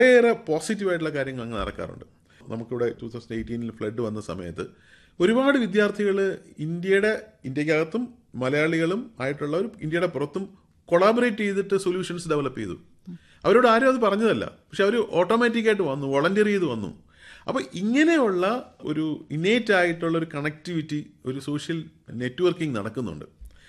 ഏറെ പോസിറ്റീവായിട്ടുള്ള കാര്യങ്ങൾ അങ്ങ് നടക്കാറുണ്ട് നമുക്കിവിടെ ടൂ തൗസൻഡ് എയ്റ്റീനിൽ ഫ്ലഡ് വന്ന സമയത്ത് ഒരുപാട് വിദ്യാർത്ഥികൾ ഇന്ത്യയുടെ ഇന്ത്യക്കകത്തും മലയാളികളും ആയിട്ടുള്ളവർ ഇന്ത്യയുടെ പുറത്തും കൊളാബറേറ്റ് ചെയ്തിട്ട് സൊല്യൂഷൻസ് ഡെവലപ്പ് ചെയ്തു അവരോട് ആരും അത് പറഞ്ഞതല്ല പക്ഷെ അവർ ഓട്ടോമാറ്റിക്കായിട്ട് വന്നു വോളണ്ടിയർ ചെയ്ത് വന്നു അപ്പോൾ ഇങ്ങനെയുള്ള ഒരു ഇന്നേറ്റ് ആയിട്ടുള്ള ഒരു കണക്ടിവിറ്റി ഒരു സോഷ്യൽ നെറ്റ്വർക്കിംഗ് നടക്കുന്നുണ്ട്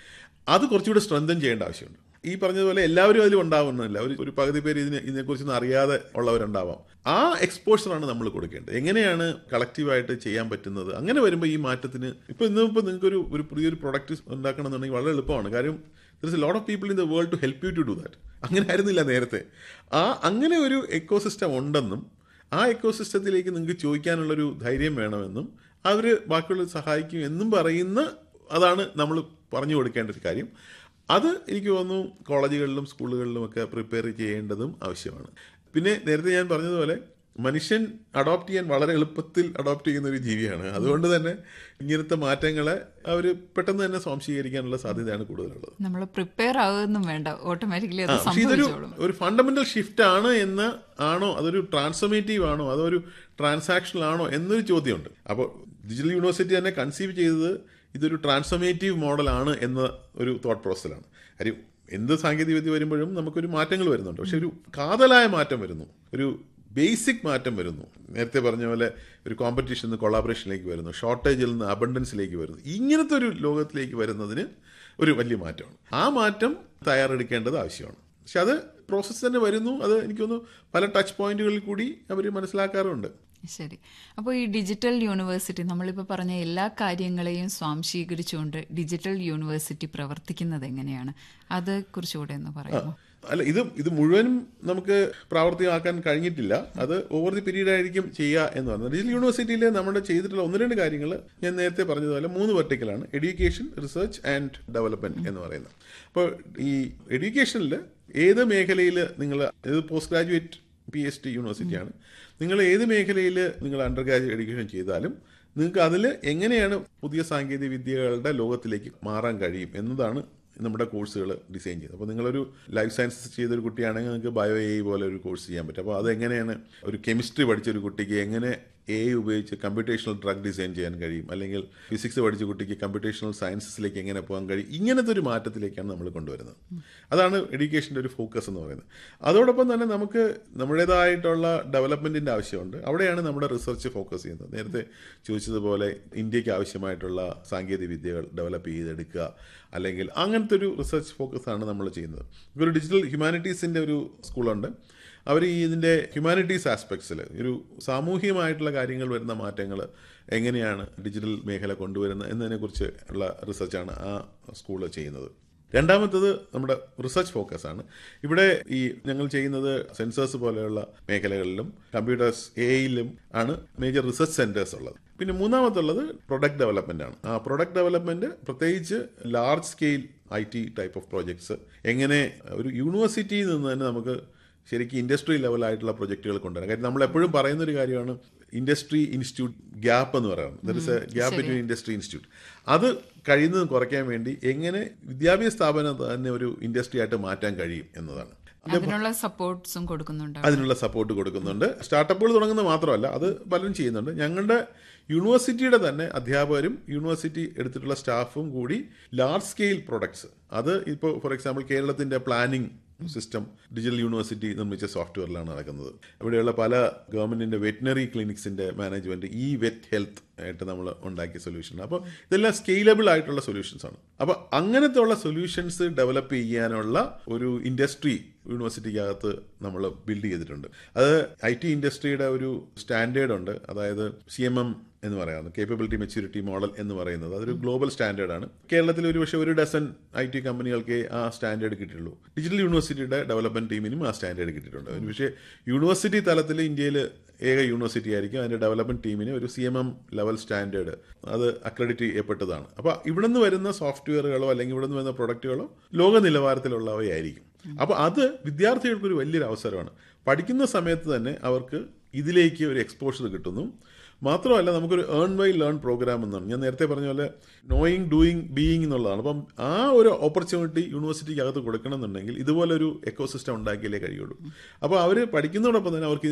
അത് കുറച്ചുകൂടെ സ്ട്രെങ്തൻ ചെയ്യേണ്ട ആവശ്യമുണ്ട് ഈ പറഞ്ഞതുപോലെ എല്ലാവരും അതിൽ ഉണ്ടാവുന്നില്ല ഒരു ഒരു പകുതി പേര് ഇതിനെ ഇതിനെക്കുറിച്ചൊന്നും അറിയാതെ ഉള്ളവരുണ്ടാവാം ആ എക്സ്പോഷറാണ് നമ്മൾ കൊടുക്കേണ്ടത് എങ്ങനെയാണ് കളക്റ്റീവായിട്ട് ചെയ്യാൻ പറ്റുന്നത് അങ്ങനെ വരുമ്പോൾ ഈ മാറ്റത്തിന് ഇപ്പോൾ ഇന്നിപ്പോൾ നിങ്ങൾക്കൊരു ഒരു പുതിയൊരു പ്രൊഡക്റ്റ് ഉണ്ടാക്കണമെന്നുണ്ടെങ്കിൽ വളരെ എളുപ്പമാണ് കാര്യം there is a lot of people in the world to help you to do that അങ്ങനെ ആയിരുന്നില്ല നേരത്തെ ആ അങ്ങനെ ഒരു എക്കോസിസ്റ്റം ഉണ്ടെന്നും ആ എക്കോസിസ്റ്റത്തിലേക്ക് നിങ്ങൾക്ക് ചോദിക്കാനുള്ളൊരു ധൈര്യം വേണമെന്നും അവർ ബാക്കിയുള്ളവർ സഹായിക്കും എന്നും പറയുന്ന അതാണ് നമ്മൾ പറഞ്ഞു കൊടുക്കേണ്ട ഒരു കാര്യം അത് എനിക്ക് തോന്നുന്നു കോളേജുകളിലും സ്കൂളുകളിലും ഒക്കെ പ്രിപ്പയർ ചെയ്യേണ്ടതും ആവശ്യമാണ് പിന്നെ നേരത്തെ ഞാൻ പറഞ്ഞതുപോലെ മനുഷ്യൻ അഡോപ്റ്റ് ചെയ്യാൻ വളരെ എളുപ്പത്തിൽ അഡോപ്റ്റ് ചെയ്യുന്ന ഒരു ജീവിയാണ് അതുകൊണ്ട് തന്നെ ഇങ്ങനത്തെ മാറ്റങ്ങളെ അവർ പെട്ടെന്ന് തന്നെ സ്വാംശീകരിക്കാനുള്ള സാധ്യതയാണ് കൂടുതലുള്ളത് നമ്മൾ പ്രിപ്പയർ ആകുമെന്നും വേണ്ട ഓട്ടോമാറ്റിക്കലി അത് പക്ഷെ ഇതൊരു സംഭവിച്ചോളും ഒരു ഫണ്ടമെന്റൽ ഷിഫ്റ്റ് ആണ് എന്ന് ആണോ അതൊരു ട്രാൻസ്ഫോർമേറ്റീവ് ആണോ അതൊരു ട്രാൻസാക്ഷണൽ ആണോ എന്നൊരു ചോദ്യമുണ്ട് അപ്പോൾ ഡിജിറ്റൽ യൂണിവേഴ്സിറ്റി തന്നെ കൺസീവ് ചെയ്തത് ഇതൊരു ട്രാൻസ്ഫോർമേറ്റീവ് മോഡലാണ് എന്ന ഒരു തോട്ട് പ്രോസസ്സിലാണ് കാര്യം എന്ത് സാങ്കേതികവിദ്യ വരുമ്പോഴും നമുക്കൊരു മാറ്റങ്ങൾ വരുന്നുണ്ട് പക്ഷെ ഒരു കാതലായ മാറ്റം വരുന്നു ഒരു ബേസിക് മാറ്റം വരുന്നു നേരത്തെ പറഞ്ഞ പോലെ ഒരു കോമ്പറ്റീഷൻ നിന്ന് കൊളാബറേഷനിലേക്ക് വരുന്നു ഷോർട്ടേജിൽ നിന്ന് അബണ്ടൻസിലേക്ക് വരുന്നു ഇങ്ങനത്തെ ഒരു ലോകത്തിലേക്ക് വരുന്നതിന് ഒരു വലിയ മാറ്റമാണ് ആ മാറ്റം തയ്യാറെടുക്കേണ്ടത് ആവശ്യമാണ് പക്ഷെ അത് പ്രോസസ്സ് തന്നെ വരുന്നു അത് എനിക്കൊന്ന് പല ടച്ച് പോയിന്റുകളിൽ കൂടി അവർ മനസ്സിലാക്കാറുണ്ട് ശരി അപ്പോൾ ഈ ഡിജിറ്റൽ യൂണിവേഴ്സിറ്റി നമ്മളിപ്പോൾ പറഞ്ഞ എല്ലാ കാര്യങ്ങളെയും സ്വാംശീകരിച്ചുകൊണ്ട് ഡിജിറ്റൽ യൂണിവേഴ്സിറ്റി പ്രവർത്തിക്കുന്നത് എങ്ങനെയാണ് അത് കുറിച്ചുകൂടെ ഒന്ന് പറയാമോ അല്ല ഇത് ഇത് മുഴുവനും നമുക്ക് പ്രാവർത്തികമാക്കാൻ കഴിഞ്ഞിട്ടില്ല അത് ഓവർ ദി പീരീഡ് ആയിരിക്കും ചെയ്യുക എന്ന് പറയുന്നത് ഡിജിറ്റൽ യൂണിവേഴ്സിറ്റിയിൽ നമ്മൾ ചെയ്തിട്ടുള്ള ഒന്ന് രണ്ട് കാര്യങ്ങൾ ഞാൻ നേരത്തെ പറഞ്ഞതുപോലെ മൂന്ന് വെർട്ടിക്കലാണ് എഡ്യൂക്കേഷൻ റിസർച്ച് ആൻഡ് ഡെവലപ്മെന്റ് എന്ന് പറയുന്നത് അപ്പോൾ ഈ എഡ്യൂക്കേഷനിൽ ഏത് മേഖലയിൽ നിങ്ങൾ ഇത് post graduate P H D യൂണിവേഴ്സിറ്റിയാണ് നിങ്ങൾ ഏത് മേഖലയിൽ നിങ്ങൾ അണ്ടർ ഗ്രാജുവേറ്റ് എഡ്യൂക്കേഷൻ ചെയ്താലും നിങ്ങൾക്ക് അതിൽ എങ്ങനെയാണ് പുതിയ സാങ്കേതിക വിദ്യകളുടെ ലോകത്തിലേക്ക് മാറാൻ കഴിയും എന്നതാണ് നമ്മുടെ കോഴ്സുകൾ ഡിസൈൻ ചെയ്യുന്നത് അപ്പോൾ നിങ്ങളൊരു ലൈഫ് സയൻസസ് ചെയ്തൊരു കുട്ടിയാണെങ്കിൽ നിങ്ങൾക്ക് ബയോ എ പോലെ ഒരു കോഴ്സ് ചെയ്യാൻ പറ്റും അപ്പോൾ അതെങ്ങനെയാണ് ഒരു കെമിസ്ട്രി പഠിച്ച ഒരു കുട്ടിക്ക് എങ്ങനെ എ ഉപയോഗിച്ച് കമ്പ്യൂട്ടേഷണൽ ഡ്രഗ് ഡിസൈൻ ചെയ്യാൻ കഴിയും അല്ലെങ്കിൽ ഫിസിക്സ് പഠിച്ച കുട്ടിക്ക് കമ്പ്യൂട്ടേഷണൽ സയൻസസിലേക്ക് എങ്ങനെ പോകാൻ കഴിയും ഇങ്ങനത്തെ ഒരു മാറ്റത്തിലേക്കാണ് നമ്മൾ കൊണ്ടുവരുന്നത് അതാണ് എഡ്യൂക്കേഷൻ്റെ ഒരു ഫോക്കസ് എന്ന് പറയുന്നത് അതോടൊപ്പം തന്നെ നമുക്ക് നമ്മുടേതായിട്ടുള്ള ഡെവലപ്മെൻറ്റിൻ്റെ ആവശ്യമുണ്ട് അവിടെയാണ് നമ്മുടെ റിസർച്ച് ഫോക്കസ് ചെയ്യുന്നത് നേരത്തെ ചോദിച്ചതുപോലെ ഇന്ത്യക്ക് ആവശ്യമായിട്ടുള്ള സാങ്കേതിക വിദ്യകൾ ഡെവലപ്പ് ചെയ്തെടുക്കുക അല്ലെങ്കിൽ അങ്ങനത്തെ ഒരു റിസർച്ച് ഫോക്കസ് ആണ് നമ്മൾ ചെയ്യുന്നത് ഇപ്പോൾ ഒരു ഡിജിറ്റൽ ഹ്യൂമാനിറ്റീസിൻ്റെ ഒരു സ്കൂളുണ്ട് അവർ ഈ ഇതിൻ്റെ ഹ്യൂമാനിറ്റീസ് ആസ്പെക്ട്സിൽ ഒരു സാമൂഹികമായിട്ടുള്ള കാര്യങ്ങൾ വരുന്ന മാറ്റങ്ങൾ എങ്ങനെയാണ് ഡിജിറ്റൽ മേഖല കൊണ്ടുവരുന്നത് എന്നതിനെക്കുറിച്ച് ഉള്ള റിസർച്ചാണ് ആ സ്കൂൾ ചെയ്യുന്നത് രണ്ടാമത്തത് നമ്മുടെ റിസർച്ച് ഫോക്കസ് ആണ് ഇവിടെ ഈ ഞങ്ങൾ ചെയ്യുന്നത് സെൻസേഴ്സ് പോലെയുള്ള മേഖലകളിലും കമ്പ്യൂട്ടേഴ്സ് എയിലും ആണ് മേജർ റിസർച്ച് സെന്റേഴ്സ് ഉള്ളത് പിന്നെ മൂന്നാമത്തുള്ളത് പ്രൊഡക്റ്റ് ഡെവലപ്മെന്റ് ആണ് ആ പ്രൊഡക്റ്റ് ഡെവലപ്മെന്റ് പ്രത്യേകിച്ച് large scale I T type of projects എങ്ങനെ ഒരു യൂണിവേഴ്സിറ്റിയിൽ നിന്ന് തന്നെ നമുക്ക് ശരിക്കും ഇൻഡസ്ട്രി ലെവലായിട്ടുള്ള പ്രൊജക്റ്റുകൾ കൊണ്ടുവരാം കാര്യം നമ്മൾ എപ്പോഴും പറയുന്ന ഒരു കാര്യമാണ് ഇൻഡസ്ട്രി ഇൻസ്റ്റിറ്റ്യൂട്ട് ഗ്യാപ്പ് എന്ന് പറയുന്നത് there is a gap between industry institute അത് കഴിയുന്നത് കുറയ്ക്കാൻ വേണ്ടി എങ്ങനെ വിദ്യാഭ്യാസ സ്ഥാപനം തന്നെ ഒരു ഇൻഡസ്ട്രി ആയിട്ട് മാറ്റാൻ കഴിയും എന്നതാണ് അതിനുള്ള സപ്പോർട്ട്സും കൊടുക്കുന്നുണ്ട് അതിനുള്ള സപ്പോർട്ട് കൊടുക്കുന്നുണ്ട് സ്റ്റാർട്ടപ്പുകൾ തുടങ്ങുന്നത് മാത്രമല്ല അത് പലരും ചെയ്യുന്നുണ്ട് ഞങ്ങളുടെ യൂണിവേഴ്സിറ്റിയുടെ തന്നെ അധ്യാപകരും യൂണിവേഴ്സിറ്റി എടുത്തിട്ടുള്ള സ്റ്റാഫും കൂടി ലാർജ് സ്കെയിൽ പ്രൊഡക്ട്സ് അത് ഇപ്പോൾ ഫോർ എക്സാമ്പിൾ കേരളത്തിന്റെ പ്ലാനിംഗ് സിസ്റ്റം ഡിജിറ്റൽ യൂണിവേഴ്സിറ്റി നിർമ്മിച്ച സോഫ്റ്റ്വെയറിലാണ് നടക്കുന്നത് ഇവിടെയുള്ള പല ഗവൺമെന്റിന്റെ വെറ്റിനറി ക്ലിനിക്സിന്റെ മാനേജ്മെന്റ് ഈ വെറ്റ് ഹെൽത്ത് ആയിട്ട് നമ്മൾ ഉണ്ടാക്കിയ സൊല്യൂഷൻ അപ്പോൾ ഇതെല്ലാം സ്കെയിലബിൾ ആയിട്ടുള്ള സൊല്യൂഷൻസ് ആണ് അപ്പോൾ അങ്ങനത്തെ ഉള്ള സൊല്യൂഷൻസ് ഡെവലപ്പ് ചെയ്യാനുള്ള ഒരു ഇൻഡസ്ട്രി യൂണിവേഴ്സിറ്റിക്കകത്ത് നമ്മൾ ബിൽഡ് ചെയ്തിട്ടുണ്ട് അത് ഐ ടി ഇൻഡസ്ട്രിയുടെ ഒരു സ്റ്റാൻഡേർഡ് ഉണ്ട് അതായത് സി എം എം എന്ന് പറയുന്നത് കേപ്പബിലിറ്റി മെച്യൂരിറ്റി മോഡൽ എന്ന് പറയുന്നത് അതൊരു ഗ്ലോബൽ സ്റ്റാൻഡേർഡാണ് കേരളത്തിൽ ഒരു പക്ഷേ ഒരു ഡസൻ ഐ ടി കമ്പനികൾക്ക് ആ സ്റ്റാൻഡേർഡ് കിട്ടിയിട്ടുള്ളൂ ഡിജിറ്റൽ യൂണിവേഴ്സിറ്റിയുടെ ഡെവലപ്മെന്റ് ടീമിനും ആ സ്റ്റാൻഡേർഡ് കിട്ടിയിട്ടുണ്ട് പക്ഷേ യൂണിവേഴ്സിറ്റി തലത്തിൽ ഇന്ത്യയിൽ ഏക യൂണിവേഴ്സിറ്റി ആയിരിക്കും അതിന്റെ ഡെവലപ്മെന്റ് ടീമിന് ഒരു C M M level standard അത് അക്രഡിറ്റ് ചെയ്യപ്പെട്ടതാണ് അപ്പോൾ ഇവിടെ നിന്ന് വരുന്ന സോഫ്റ്റ്വെയറുകളോ അല്ലെങ്കിൽ ഇവിടെ നിന്ന് വരുന്ന പ്രൊഡക്റ്റുകളോ ലോക നിലവാരത്തിലുള്ളവയായിരിക്കും അപ്പോൾ അത് വിദ്യാർത്ഥികൾക്ക് ഒരു വലിയൊരു അവസരമാണ് പഠിക്കുന്ന സമയത്ത് തന്നെ അവർക്ക് ഇതിലേക്ക് ഒരു എക്സ്പോഷർ കിട്ടുന്നു മാത്രമല്ല നമുക്കൊരു ഏൺ ബൈ ലേൺ പ്രോഗ്രാം എന്നാണ് ഞാൻ നേരത്തെ പറഞ്ഞ പോലെ നോയിങ് ഡൂയിങ് ബീയിങ് എന്നുള്ളതാണ് അപ്പം ആ ഒരു ഓപ്പർച്യൂണിറ്റി യൂണിവേഴ്സിറ്റിക്ക് അകത്ത് കൊടുക്കണം എന്നുണ്ടെങ്കിൽ ഇതുപോലൊരു എക്കോ സിസ്റ്റം ഉണ്ടാക്കിയാലേ കഴിയുള്ളൂ അപ്പോൾ അവർ പഠിക്കുന്നതോടൊപ്പം തന്നെ അവർക്ക്